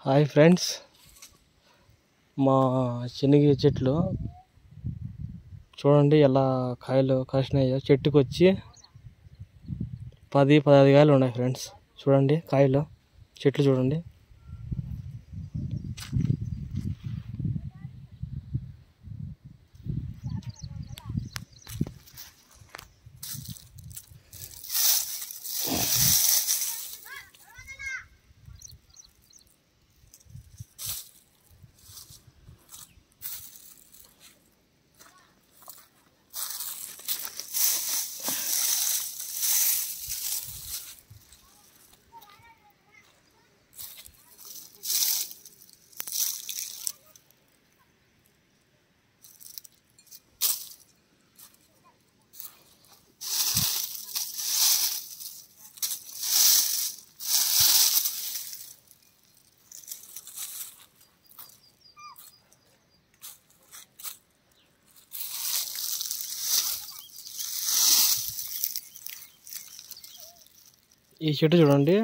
hi friends మా శనగ చెట్లు చూడండి ఎలా కాయలు కాసినాయో చెట్టుకు వచ్చి పది పదహైదు కాయలు ఉన్నాయి ఫ్రెండ్స్ చూడండి కాయలు చెట్లు చూడండి ఈ చెట్టు చూడండి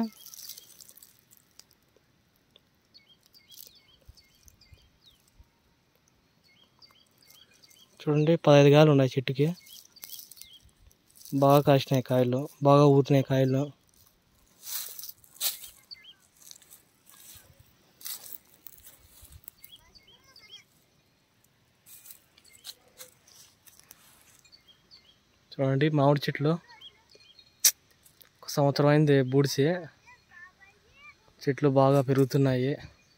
చూడండి పదహైదు కాయలు ఉన్నాయి చెట్టుకి బాగా కాసినాయి కాయలు బాగా ఊతున్నాయి కాయలు చూడండి మామిడి చెట్లు ఒక సంవత్సరం అయింది బూడిసి చెట్లు బాగా పెరుగుతున్నాయి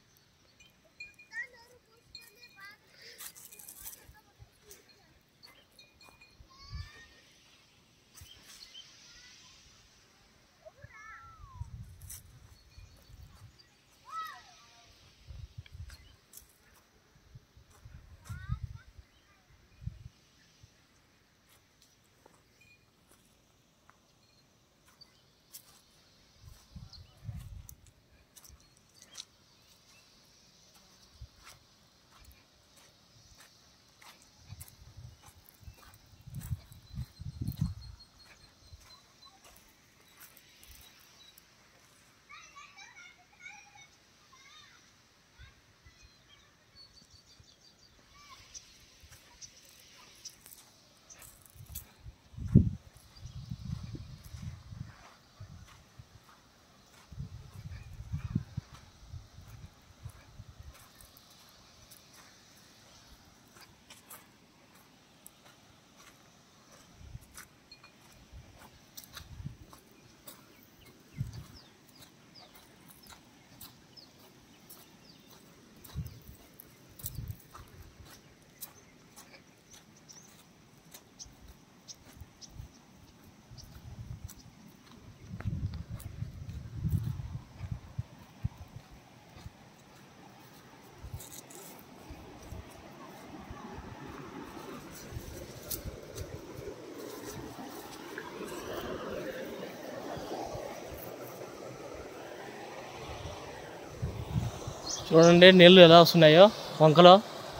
చూడండి నీళ్ళు ఎలా వస్తున్నాయో వంకలో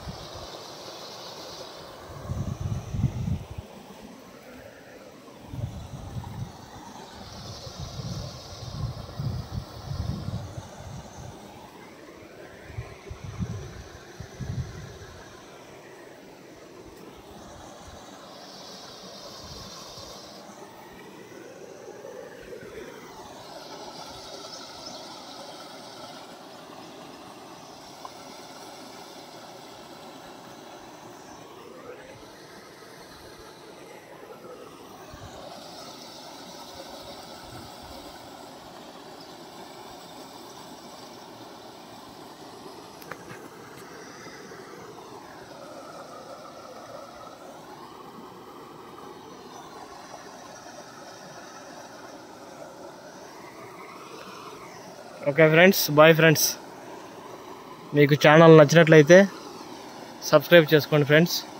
ఓకే ఫ్రెండ్స్ బాయ్ ఫ్రెండ్స్ మీకు ఛానల్ నచ్చినట్లయితే సబ్స్క్రైబ్ చేసుకోండి ఫ్రెండ్స్